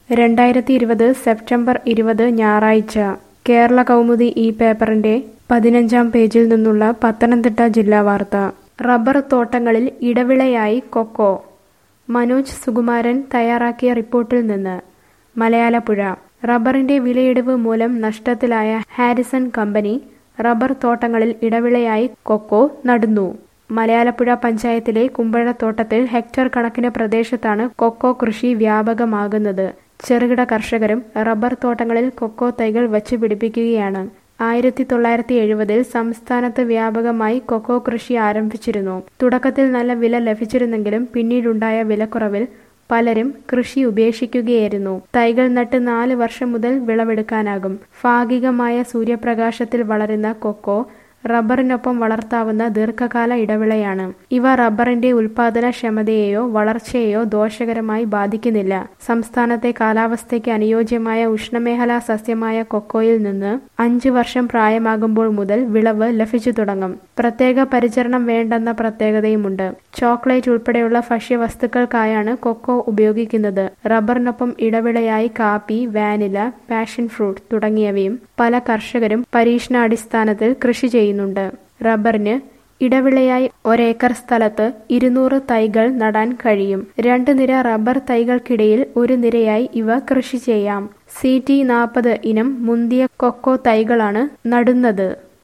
രണ്ടായിരത്തി ഇരുപത് സെപ്റ്റംബർ ഇരുപത് ഞായറാഴ്ച കേരള കൗമുദി ഈ പേപ്പറിന്റെ പതിനഞ്ചാം പേജിൽ നിന്നുള്ള പത്തനംതിട്ട ജില്ലാ വാർത്ത റബ്ബർ തോട്ടങ്ങളിൽ ഇടവിളയായി കൊക്കോ മനോജ് സുകുമാരൻ തയ്യാറാക്കിയ റിപ്പോർട്ടിൽ നിന്ന് മലയാലപ്പുഴ റബ്ബറിന്റെ വിലയിടിവ് മൂലം നഷ്ടത്തിലായ ഹാരിസൺ കമ്പനി റബ്ബർ തോട്ടങ്ങളിൽ ഇടവിളയായി കൊക്കോ നടുന്നു മലയാലപ്പുഴ പഞ്ചായത്തിലെ കുമ്പഴത്തോട്ടത്തിൽ ഹെക്ടർ കണക്കിന് പ്രദേശത്താണ് കൊക്കോ കൃഷി വ്യാപകമാകുന്നത് ചെറുകിട കർഷകരും റബ്ബർ തോട്ടങ്ങളിൽ കൊക്കോ തൈകൾ വച്ചു പിടിപ്പിക്കുകയാണ് ആയിരത്തി തൊള്ളായിരത്തി എഴുപതിൽ സംസ്ഥാനത്ത് വ്യാപകമായി കൊക്കോ കൃഷി ആരംഭിച്ചിരുന്നു തുടക്കത്തിൽ നല്ല വില ലഭിച്ചിരുന്നെങ്കിലും പിന്നീടുണ്ടായ വിലക്കുറവിൽ പലരും കൃഷി ഉപേക്ഷിക്കുകയായിരുന്നു തൈകൾ നട്ട് നാല് വർഷം മുതൽ വിളവെടുക്കാനാകും ഭാഗികമായ സൂര്യപ്രകാശത്തിൽ വളരുന്ന കൊക്കോ റബ്ബറിനൊപ്പം വളർത്താവുന്ന ദീർഘകാല ഇടവിളയാണ് ഇവ റബ്ബറിന്റെ ഉൽപാദനക്ഷമതയെയോ വളർച്ചയെയോ ദോഷകരമായി ബാധിക്കുന്നില്ല സംസ്ഥാനത്തെ കാലാവസ്ഥയ്ക്ക് അനുയോജ്യമായ ഉഷ്ണമേഖലാ സസ്യമായ കൊക്കോയിൽ നിന്ന് അഞ്ചു വർഷം പ്രായമാകുമ്പോൾ മുതൽ വിളവ് ലഭിച്ചു തുടങ്ങും പ്രത്യേക പരിചരണം വേണ്ടെന്ന പ്രത്യേകതയുമുണ്ട് ചോക്ലേറ്റ് ഉൾപ്പെടെയുള്ള ഭക്ഷ്യവസ്തുക്കൾക്കായാണ് കൊക്കോ ഉപയോഗിക്കുന്നത് റബ്ബറിനൊപ്പം ഇടവിളയായി കാപ്പി വാനില പാഷൻ ഫ്രൂട്ട് തുടങ്ങിയവയും പല കർഷകരും പരീക്ഷണാടിസ്ഥാനത്തിൽ കൃഷി ചെയ്യുന്നുണ്ട് റബ്ബറിന് ഇടവിളയായി ഒരേക്കർ സ്ഥലത്ത് ഇരുന്നൂറ് തൈകൾ നടാൻ കഴിയും രണ്ട് നിര റബ്ബർ തൈകൾക്കിടയിൽ ഒരു നിരയായി ഇവ കൃഷി ചെയ്യാം സി ടി നാൽപ്പത് ഇനം മുന്തിയ കൊക്കോ തൈകളാണ് നടുന്നത്